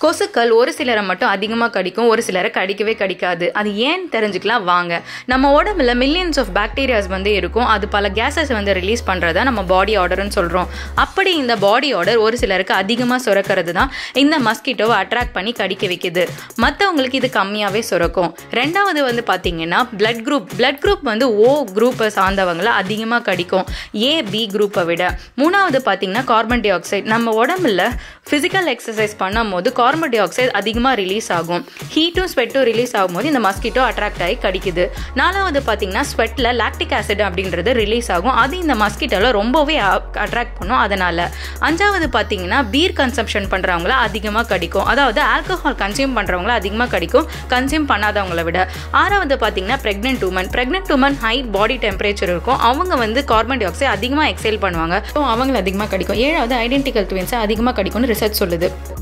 கொசுக்கள் ஒரு சிலரை மட்டும் அதிகமாக கடிக்கும் ஒரு சிலரை கடிக்கவே கடிக்காது அது ஏன்னு தெரிஞ்சுக்கலாம் வாங்க நம்ம உடம்புல மில்லியன்ஸ் ஆஃப் பாக்டீரியாஸ் வந்து இருக்கும் அது பல கேஸஸ் வந்து ரிலீஸ் பண்ணுறத நம்ம பாடி ஆர்டர்னு சொல்கிறோம் அப்படி இந்த பாடி ஆர்டர் ஒரு சிலருக்கு அதிகமாக சுரக்கிறது தான் இந்த மஸ்கிட்டோவை அட்ராக்ட் பண்ணி கடிக்க வைக்குது மற்றவங்களுக்கு இது கம்மியாகவே சுரக்கும் ரெண்டாவது வந்து பார்த்தீங்கன்னா பிளட் குரூப் பிளட் குரூப் வந்து ஓ குரூப்பை சார்ந்தவங்களை அதிகமாக கடிக்கும் ஏ பி குரூப்பை விட மூணாவது பார்த்தீங்கன்னா கார்பன் டை ஆக்சைடு நம்ம உடம்புல ஃபிசிக்கல் எக்ஸசைஸ் பண்ணும்போது கார்பன் டை ஆக்சைடு அதிகமாக ரிலீஸ் ஆகும் ஹீட்டும் ஸ்வெட்டும் ரிலீஸ் ஆகும்போது இந்த மஸ்கிட்டோ அட்ராக்ட் ஆகி கடிக்குது நாலாவது பார்த்தீங்கன்னா ஸ்வெட்டில் லாக்டிக் ஆசிட் அப்படின்றது ரிலீஸ் ஆகும் அது இந்த மஸ்கிட்டோவில் ரொம்பவே அட்ராக்ட் பண்ணும் அதனால் அஞ்சாவது பார்த்தீங்கன்னா பீர் கன்சம்ஷன் பண்ணுறவங்கள அதிகமாக கடிக்கும் அதாவது ஆல்கஹால் கன்சியூம் பண்ணுறவங்கள அதிகமாக கடிக்கும் கன்சியூம் பண்ணாதவங்கள விட ஆறாவது பார்த்தீங்கன்னா pregnant women pregnant women high body temperature இருக்கும் அவங்க வந்து கார்பன் டை ஆக்சைடு அதிகமாக எக்ஸைல் பண்ணுவாங்க ஸோ அவங்கள அதிகமாக கடிக்கும் ஏழாவது ஐடென்டிக்கல் ட்வின்ஸை அதிகமாக கடிக்கும்னு ரிசர்ச் சொல்லுது